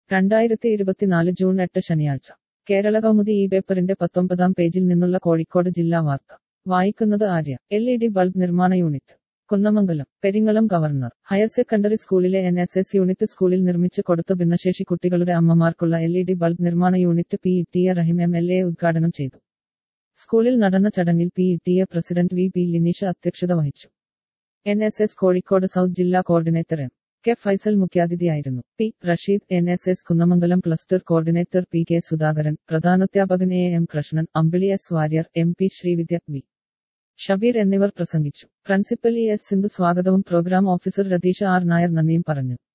രണ്ടായിരത്തി ഇരുപത്തിനാല് ജൂൺ എട്ട് ശനിയാഴ്ച കേരള കൗമുദി ഈ പേപ്പറിന്റെ പത്തൊമ്പതാം പേജിൽ നിന്നുള്ള കോഴിക്കോട് ജില്ലാ വാർത്ത വായിക്കുന്നത് Arya L E D bulb നിർമ്മാണ unit Kunnamangalam Peringalam government higher secondary സ്കൂളിലെ എൻ എസ് എസ് യൂണിറ്റ് സ്കൂളിൽ നിർമ്മിച്ചു കൊടുത്ത ഭിന്നശേഷി കുട്ടികളുടെ അമ്മമാർക്കുള്ള എൽ ഇ ഡി ബൾബ് നിർമ്മാണ unit P E T A Rahim M L A ഉദ്ഘാടനം ചെയ്തു സ്കൂളിൽ നടന്ന ചടങ്ങിൽ P E T A president V P Lineesha അധ്യക്ഷത വഹിച്ചു N S S Kozhikode south ജില്ലാ കോർഡിനേറ്റർ എം കെ ഫൈസൽ മുഖ്യാതിഥിയായിരുന്നു P Rasheed N S S Kunnamangalam cluster coordinator P K Sudhakaran പ്രധാനാധ്യാപകൻ A M Krishnan Ambili S Warrier M P Sreevidya V Shabeer എന്നിവർ പ്രസംഗിച്ചു പ്രിൻസിപ്പൽ ഇ എസ് സിന്ധു സ്വാഗതവും program officer Ratheesha R Nair നന്ദിയും പറഞ്ഞു